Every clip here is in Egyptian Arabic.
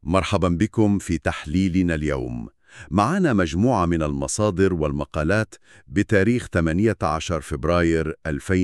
مرحبا بكم في تحليلنا اليوم. معنا مجموعة من المصادر والمقالات بتاريخ 18 فبراير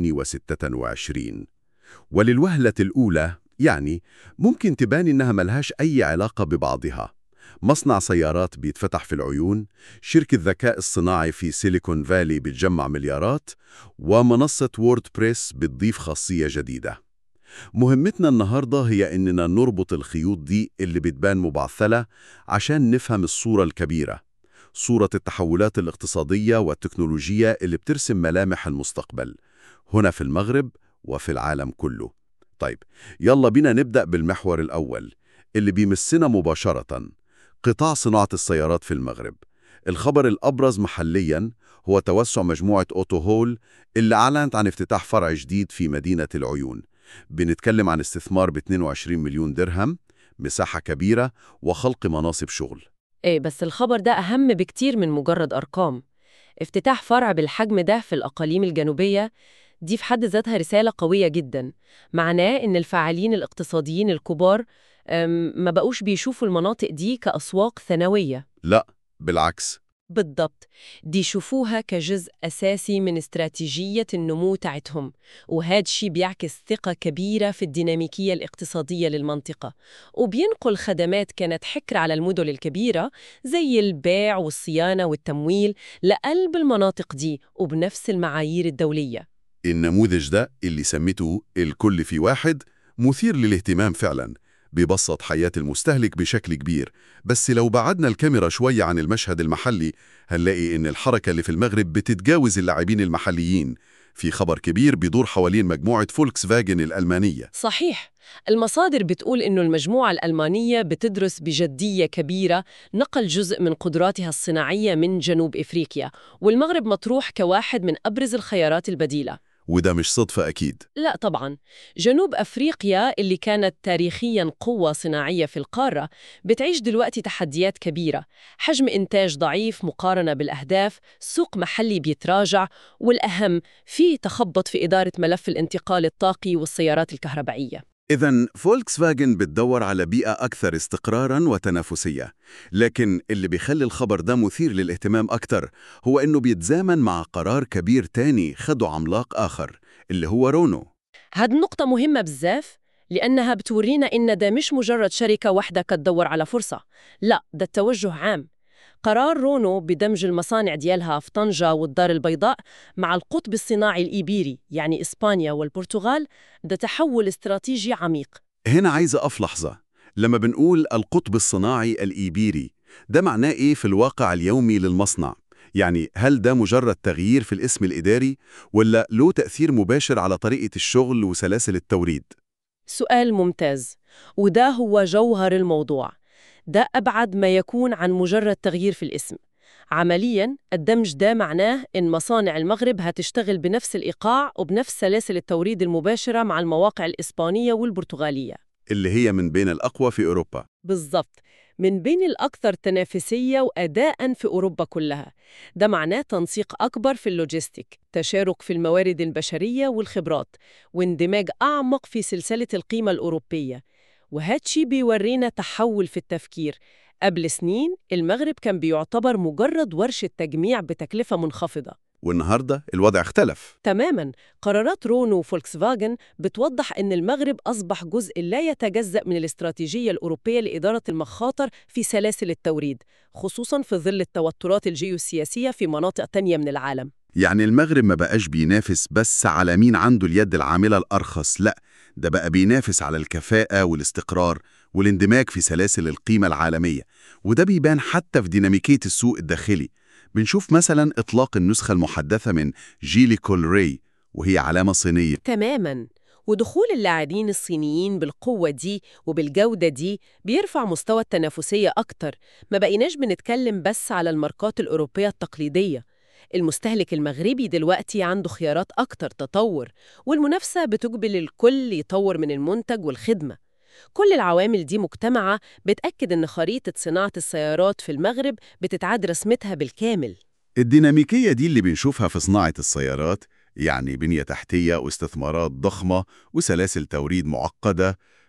2026 وللوهلة الأولى يعني ممكن تبان إنها ملهاش أي علاقة ببعضها مصنع سيارات بيتفتح في العيون شركة ذكاء الصناعي في سيليكون فالي بتجمع مليارات ومنصة ووردبريس بتضيف خاصية جديدة مهمتنا النهاردة هي إننا نربط الخيوط دي اللي بتبان مبعثلة عشان نفهم الصورة الكبيرة صورة التحولات الاقتصادية والتكنولوجية اللي بترسم ملامح المستقبل هنا في المغرب وفي العالم كله طيب يلا بينا نبدأ بالمحور الأول اللي بيمسنا مباشرة قطاع صناعة السيارات في المغرب الخبر الأبرز محلياً هو توسع مجموعة أوتو هول اللي أعلنت عن افتتاح فرع جديد في مدينة العيون بنتكلم عن استثمار ب 22 مليون درهم مساحة كبيرة وخلق مناصب شغل إيه بس الخبر ده أهم بكتير من مجرد أرقام افتتاح فرع بالحجم ده في الأقاليم الجنوبية دي في حد ذاتها رسالة قوية جدا معناه إن الفاعلين الاقتصاديين الكبار أم، ما بقوش بيشوفوا المناطق دي كأسواق ثانوية لا بالعكس بالضبط دي يشوفوها كجزء أساسي من استراتيجية النمو تاعتهم وهاد شي بيعكس ثقة كبيرة في الديناميكية الاقتصادية للمنطقة وبينقل خدمات كانت حكر على المدن الكبيرة زي البيع والصيانة والتمويل لقلب المناطق دي وبنفس المعايير الدولية النموذج ده اللي سميته الكل في واحد مثير للاهتمام فعلا بيبسط حياة المستهلك بشكل كبير بس لو بعدنا الكاميرا شوية عن المشهد المحلي هنلاقي إن الحركة اللي في المغرب بتتجاوز اللاعبين المحليين في خبر كبير بيدور حوالين مجموعة فولكس فاجن الألمانية صحيح المصادر بتقول إنه المجموعة الألمانية بتدرس بجدية كبيرة نقل جزء من قدراتها الصناعية من جنوب إفريقيا والمغرب مطروح كواحد من أبرز الخيارات البديلة وده مش صدفة أكيد لا طبعا جنوب أفريقيا اللي كانت تاريخيا قوة صناعية في القارة بتعيش دلوقتي تحديات كبيرة حجم إنتاج ضعيف مقارنة بالأهداف سوق محلي بيتراجع والأهم في تخبط في إدارة ملف الانتقال الطاقي والسيارات الكهربائية إذا فولكس فاجن بتدور على بيئة أكثر استقراراً وتنافسية لكن اللي بيخلي الخبر ده مثير للاهتمام أكتر هو إنه بيتزامن مع قرار كبير تاني خده عملاق آخر اللي هو رونو هاد النقطة مهمة بزاف لأنها بتورينا إن ده مش مجرد شركة واحدة كتدور على فرصة لا ده التوجه عام قرار رونو بدمج المصانع ديالها في طنجة والدار البيضاء مع القطب الصناعي الإيبيري يعني إسبانيا والبرتغال ده تحول استراتيجي عميق هنا عايز أقف لحظة لما بنقول القطب الصناعي الإيبيري ده معناه إيه في الواقع اليومي للمصنع؟ يعني هل ده مجرد تغيير في الاسم الإداري ولا له تأثير مباشر على طريقة الشغل وسلاسل التوريد؟ سؤال ممتاز وده هو جوهر الموضوع ده أبعد ما يكون عن مجرد تغيير في الاسم عملياً الدمج ده معناه إن مصانع المغرب هتشتغل بنفس الإيقاع وبنفس سلاسل التوريد المباشرة مع المواقع الإسبانية والبرتغالية اللي هي من بين الأقوى في أوروبا بالضبط من بين الأكثر تنافسية وأداءً في أوروبا كلها ده معناه تنسيق أكبر في اللوجستيك تشارك في الموارد البشرية والخبرات واندماج أعمق في سلسلة القيمة الأوروبية وهاتشي بيورينا تحول في التفكير قبل سنين المغرب كان بيعتبر مجرد ورشة تجميع بتكلفة منخفضة والنهاردة الوضع اختلف تماماً قرارات رونو وفولكس فاجن بتوضح أن المغرب أصبح جزء لا يتجزأ من الاستراتيجية الأوروبية لإدارة المخاطر في سلاسل التوريد خصوصاً في ظل التوترات الجيوسياسية في مناطق تانية من العالم يعني المغرب ما بقاش بينافس بس على مين عنده اليد العاملة الأرخص لا ده بقى بينافس على الكفاءة والاستقرار والاندماج في سلاسل القيمة العالمية وده بيبان حتى في ديناميكية السوق الداخلي بنشوف مثلا إطلاق النسخة المحدثة من جيلي كولري وهي علامة صينية تماماً ودخول اللاعبين الصينيين بالقوة دي وبالجودة دي بيرفع مستوى التنافسية أكتر ما بقيناش بنتكلم بس على الماركات الأوروبية التقليدية المستهلك المغربي دلوقتي عنده خيارات أكتر تطور والمنافسة بتجبل الكل يطور من المنتج والخدمة كل العوامل دي مجتمعة بتأكد إن خريطة صناعة السيارات في المغرب بتتعاد رسمتها بالكامل الديناميكية دي اللي بنشوفها في صناعة السيارات يعني بنية تحتية واستثمارات ضخمة وسلاسل توريد معقدة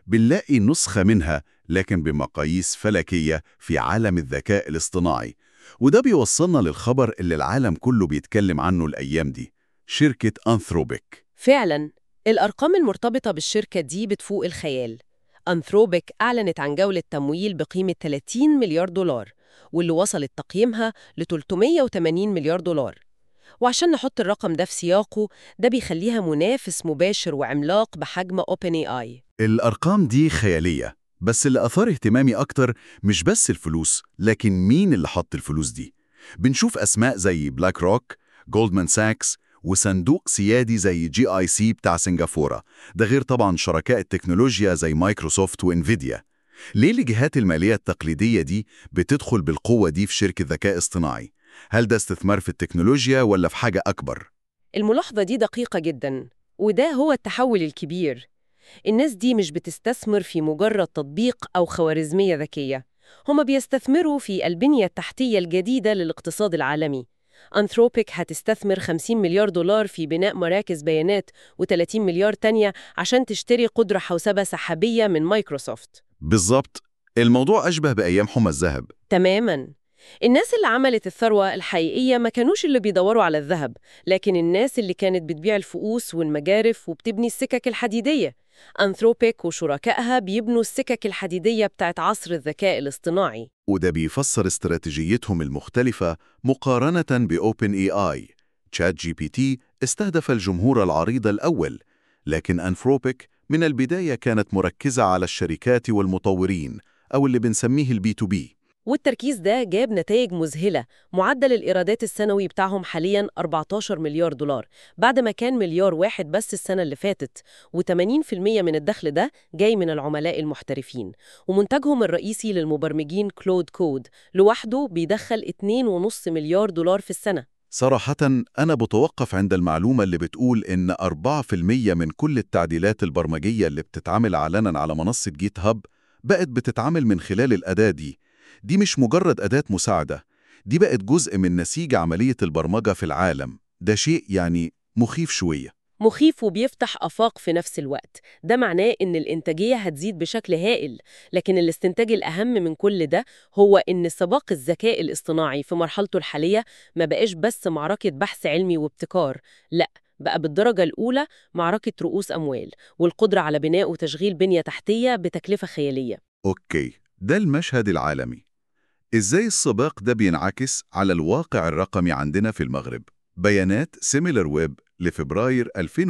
بنلاقي نسخة منها لكن بمقاييس فلكية في عالم الذكاء الاصطناعي وده بيوصلنا للخبر اللي العالم كله بيتكلم عنه الأيام دي شركة أنثروبيك فعلا الأرقام المرتبطة بالشركة دي بتفوق الخيال أنثروبيك أعلنت عن جولة تمويل بقيمة 30 مليار دولار واللي وصلت تقييمها ل 380 مليار دولار وعشان نحط الرقم ده في سياقه ده بيخليها منافس مباشر وعملاق بحجم OpenAI الأرقام دي خيالية بس اللي أثار اهتمامي أكتر مش بس الفلوس لكن مين اللي حط الفلوس دي بنشوف أسماء زي بلاك روك جولدمان ساكس وصندوق سيادي زي جي آي سي بتاع سنغافورة ده غير طبعا شركاء التكنولوجيا زي مايكروسوفت وانفيديا ليه الجهات المالية التقليدية دي بتدخل بالقوة دي في شركة ذكاء اصطناعي؟ هل ده استثمار في التكنولوجيا ولا في حاجة أكبر؟ الملاحظة دي دقيقة جدا وده هو التحول الكبير الناس دي مش بتستثمر في مجرد تطبيق أو خوارزمية ذكية هما بيستثمروا في البنية التحتية الجديدة للاقتصاد العالمي أنثروبيك هتستثمر 50 مليار دولار في بناء مراكز بيانات و30 مليار تانية عشان تشتري قدرة حوسبة سحابية من مايكروسوفت بالظبط الموضوع أشبه بأيام حمى الذهب تماماً الناس اللي عملت الثروة الحقيقية ما كانوش اللي بيدوروا على الذهب لكن الناس اللي كانت بتبيع الفؤوس والمجارف وبتبني السكك الحديدية أنثروبيك وشركائها بيبنوا السكك الحديدية بتاعت عصر الذكاء الاصطناعي وده بيفسر استراتيجيتهم المختلفة مقارنة بأوبن اي آي تشات جي بي تي استهدف الجمهور العريض الأول لكن أنثروبيك من البداية كانت مركزة على الشركات والمطورين أو اللي بنسميه البي تو بي والتركيز ده جاب نتائج مذهلة معدل الإيرادات السنوي بتاعهم حالياً 14 مليار دولار بعد ما كان مليار واحد بس السنة اللي فاتت و80% من الدخل ده جاي من العملاء المحترفين ومنتجهم الرئيسي للمبرمجين كلود كود لوحده بيدخل 2.5 مليار دولار في السنة صراحة أنا بتوقف عند المعلومة اللي بتقول إن 4% من كل التعديلات البرمجية اللي بتتعمل علنا على منصة جيت هاب بقت بتتعمل من خلال الأداة دي دي مش مجرد أداة مساعدة دي بقت جزء من نسيج عملية البرمجة في العالم ده شيء يعني مخيف شوية مخيف وبيفتح آفاق في نفس الوقت ده معناه إن الإنتاجية هتزيد بشكل هائل لكن الاستنتاج الأهم من كل ده هو إن سباق الذكاء الاصطناعي في مرحلته الحالية ما بقاش بس معركة بحث علمي وابتكار لأ بقى بالدرجة الأولى معركة رؤوس أموال والقدرة على بناء وتشغيل بنية تحتية بتكلفة خيالية أوكي ده المشهد العالمي إزاي السباق ده بينعكس على الواقع الرقمي عندنا في المغرب؟ بيانات سيميلر ويب لفبراير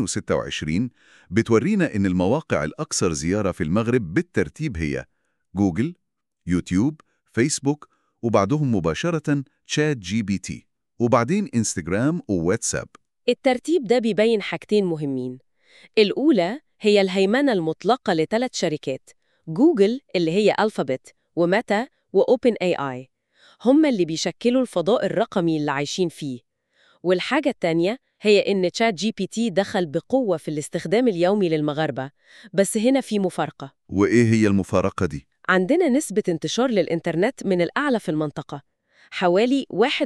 2026 بتورينا إن المواقع الأكثر زيارة في المغرب بالترتيب هي جوجل، يوتيوب، فيسبوك وبعدهم مباشرة تشات جي بي تي وبعدين انستجرام وواتساب الترتيب ده بيبين حاجتين مهمين الأولى هي الهيمنة المطلقة لثلاث شركات جوجل اللي هي ألفابت وميتا وأوبن اي اي هم اللي بيشكلوا الفضاء الرقمي اللي عايشين فيه والحاجة التانية هي إن تشات جي بي تي دخل بقوة في الاستخدام اليومي للمغاربة بس هنا في مفارقة وإيه هي المفارقة دي؟ عندنا نسبة انتشار للإنترنت من الأعلى في المنطقة حوالي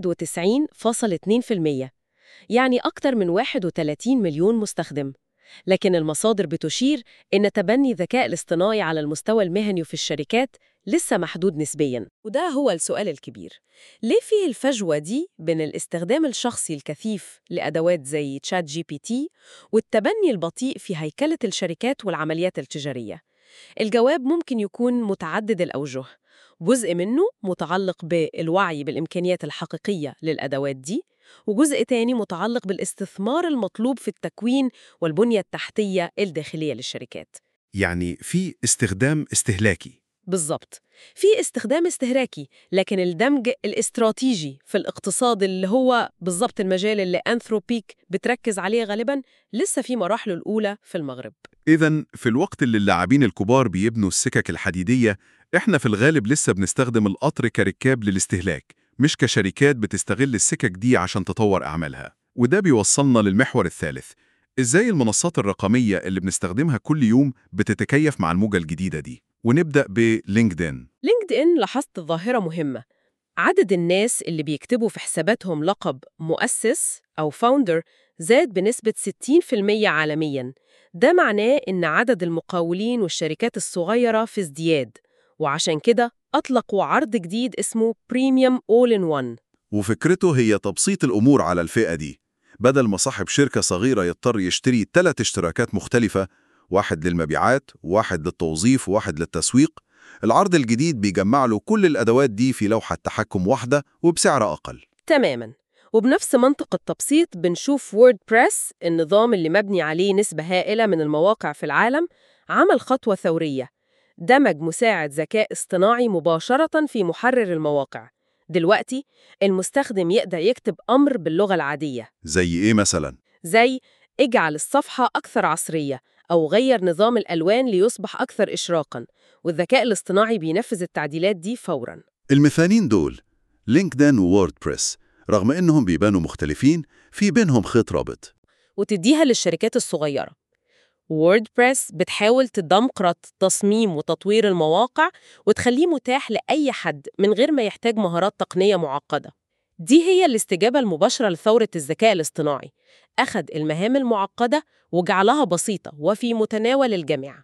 91.2% يعني أكتر من 31 مليون مستخدم لكن المصادر بتشير إن تبني الذكاء الاصطناعي على المستوى المهني في الشركات لسه محدود نسبياً وده هو السؤال الكبير ليه فيه الفجوة دي بين الاستخدام الشخصي الكثيف لأدوات زي تشات جي بي تي والتبني البطيء في هيكلة الشركات والعمليات التجارية؟ الجواب ممكن يكون متعدد الأوجه جزء منه متعلق بالوعي بالإمكانيات الحقيقية للأدوات دي وجزء تاني متعلق بالاستثمار المطلوب في التكوين والبنية التحتية الداخلية للشركات يعني في استخدام استهلاكي بالظبط في استخدام استهلاكي لكن الدمج الاستراتيجي في الاقتصاد اللي هو بالظبط المجال اللي أنثروبيك بتركز عليه غالبا لسه في مراحله الأولى في المغرب إذا في الوقت اللي اللاعبين الكبار بيبنوا السكك الحديدية إحنا في الغالب لسه بنستخدم القطر كركاب للاستهلاك مش كشركات بتستغل السكك دي عشان تطور أعمالها وده بيوصلنا للمحور الثالث إزاي المنصات الرقمية اللي بنستخدمها كل يوم بتتكيف مع الموجة الجديدة دي ونبدأ بلينكدين لينكد إن لاحظت ظاهرة مهمة عدد الناس اللي بيكتبوا في حساباتهم لقب مؤسس أو فاوندر زاد بنسبة 60% عالمياً ده معناه إن عدد المقاولين والشركات الصغيرة في ازدياد وعشان كده أطلقوا عرض جديد اسمه Premium All in One وفكرته هي تبسيط الأمور على الفئة دي بدل ما صاحب شركة صغيرة يضطر يشتري ثلاث اشتراكات مختلفة واحد للمبيعات واحد للتوظيف وواحد للتسويق العرض الجديد بيجمع له كل الأدوات دي في لوحة تحكم واحدة وبسعر أقل تماما وبنفس منطق التبسيط بنشوف ووردبريس النظام اللي مبني عليه نسبة هائلة من المواقع في العالم عمل خطوة ثورية دمج مساعد ذكاء اصطناعي مباشرة في محرر المواقع دلوقتي المستخدم يقدر يكتب أمر باللغة العادية زي إيه مثلا؟ زي اجعل الصفحة أكثر عصرية أو غير نظام الألوان ليصبح أكثر إشراقاً والذكاء الاصطناعي بينفذ التعديلات دي فوراً المثالين دول لينكدين ووردبريس رغم إنهم بيبانوا مختلفين في بينهم خيط رابط وتديها للشركات الصغيرة ووردبريس بتحاول تدمقرط تصميم وتطوير المواقع وتخليه متاح لأي حد من غير ما يحتاج مهارات تقنية معقدة دي هي الاستجابة المباشرة لثورة الذكاء الاصطناعي أخذ المهام المعقدة وجعلها بسيطة وفي متناول الجميع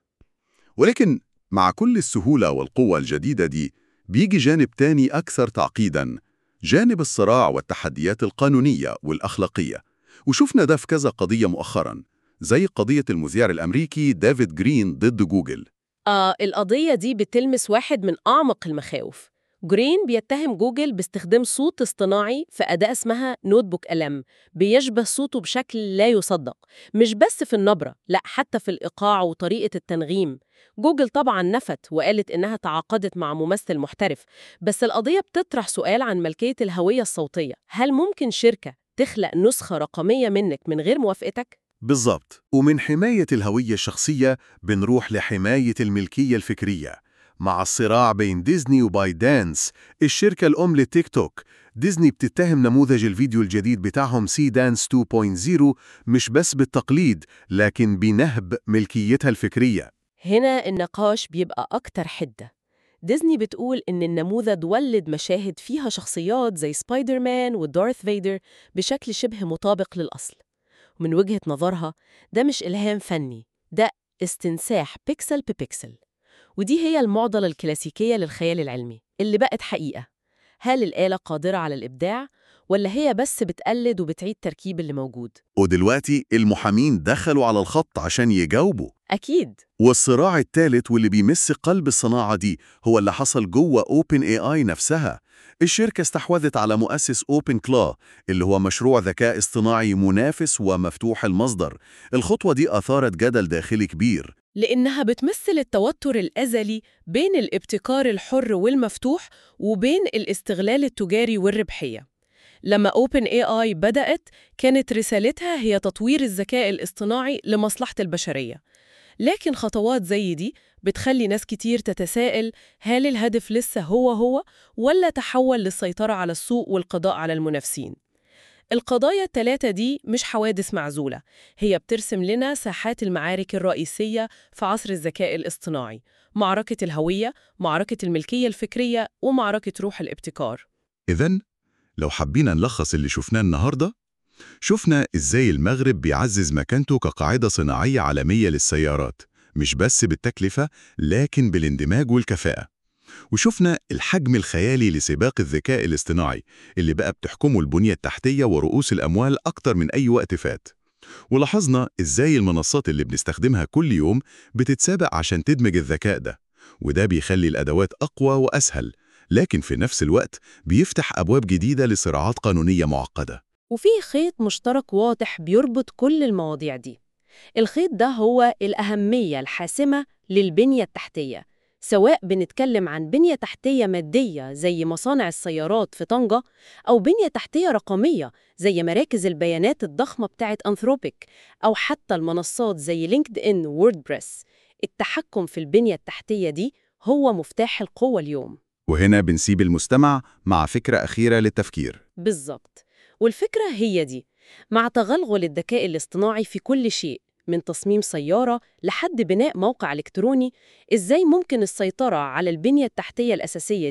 ولكن مع كل السهولة والقوة الجديدة دي بيجي جانب تاني أكثر تعقيداً جانب الصراع والتحديات القانونية والأخلاقية وشفنا ده في كذا قضية مؤخراً زي قضية المذيع الأمريكي ديفيد جرين ضد جوجل آه القضية دي بتلمس واحد من أعمق المخاوف جرين بيتهم جوجل باستخدام صوت اصطناعي في أداة اسمها نوت بوك ألم بيشبه صوته بشكل لا يصدق مش بس في النبرة لا حتى في الإيقاع وطريقة التنغيم جوجل طبعا نفت وقالت إنها تعاقدت مع ممثل محترف بس القضية بتطرح سؤال عن ملكية الهوية الصوتية هل ممكن شركة تخلق نسخة رقمية منك من غير موافقتك؟ بالظبط ومن حماية الهوية الشخصية بنروح لحماية الملكية الفكرية مع الصراع بين ديزني وباي دانس الشركة الأم لتيك توك ديزني بتتهم نموذج الفيديو الجديد بتاعهم سي دانس 2.0 مش بس بالتقليد لكن بنهب ملكيتها الفكرية هنا النقاش بيبقى أكتر حدة ديزني بتقول إن النموذج ولد مشاهد فيها شخصيات زي سبايدر مان ودارث فيدر بشكل شبه مطابق للأصل ومن وجهة نظرها ده مش إلهام فني ده استنساح بيكسل ببيكسل ودي هي المعضلة الكلاسيكية للخيال العلمي اللي بقت حقيقة هل الآلة قادرة على الإبداع ولا هي بس بتقلد وبتعيد تركيب اللي موجود؟ ودلوقتي المحامين دخلوا على الخط عشان يجاوبوا أكيد والصراع الثالث واللي بيمس قلب الصناعة دي هو اللي حصل جوه اوبن اي اي نفسها الشركة استحوذت على مؤسس اوبن كلا اللي هو مشروع ذكاء اصطناعي منافس ومفتوح المصدر الخطوة دي أثارت جدل داخلي كبير لأنها بتمثل التوتر الأزلي بين الابتكار الحر والمفتوح وبين الاستغلال التجاري والربحية لما OpenAI بدأت كانت رسالتها هي تطوير الذكاء الاصطناعي لمصلحة البشرية لكن خطوات زي دي بتخلي ناس كتير تتساءل هل الهدف لسه هو هو ولا تحول للسيطرة على السوق والقضاء على المنافسين القضايا الثلاثة دي مش حوادث معزولة هي بترسم لنا ساحات المعارك الرئيسية في عصر الذكاء الاصطناعي معركة الهوية، معركة الملكية الفكرية ومعركة روح الابتكار إذا لو حبينا نلخص اللي شفناه النهاردة شفنا إزاي المغرب بيعزز مكانته كقاعدة صناعية عالمية للسيارات مش بس بالتكلفة لكن بالاندماج والكفاءة وشفنا الحجم الخيالي لسباق الذكاء الاصطناعي اللي بقى بتحكمه البنية التحتية ورؤوس الأموال أكتر من أي وقت فات ولاحظنا إزاي المنصات اللي بنستخدمها كل يوم بتتسابق عشان تدمج الذكاء ده وده بيخلي الأدوات أقوى وأسهل لكن في نفس الوقت بيفتح أبواب جديدة لصراعات قانونية معقدة وفي خيط مشترك واضح بيربط كل المواضيع دي الخيط ده هو الأهمية الحاسمة للبنية التحتية سواء بنتكلم عن بنية تحتية مادية زي مصانع السيارات في طنجة أو بنية تحتية رقمية زي مراكز البيانات الضخمة بتاعت أنثروبيك أو حتى المنصات زي لينكد إن ووردبريس التحكم في البنية التحتية دي هو مفتاح القوة اليوم وهنا بنسيب المستمع مع فكرة أخيرة للتفكير بالظبط والفكرة هي دي مع تغلغل الذكاء الاصطناعي في كل شيء من تصميم سيارة لحد بناء موقع إلكتروني إزاي ممكن السيطرة على البنية التحتية الأساسية دي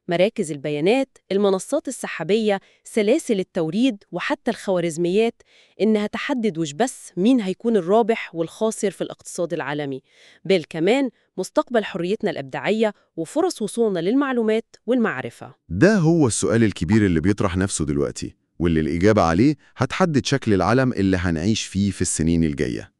مراكز البيانات، المنصات السحابية، سلاسل التوريد وحتى الخوارزميات إنها تحدد مش بس مين هيكون الرابح والخاسر في الاقتصاد العالمي، بل كمان مستقبل حريتنا الإبداعية وفرص وصولنا للمعلومات والمعرفة. ده هو السؤال الكبير اللي بيطرح نفسه دلوقتي واللي الإجابة عليه هتحدد شكل العالم اللي هنعيش فيه في السنين الجاية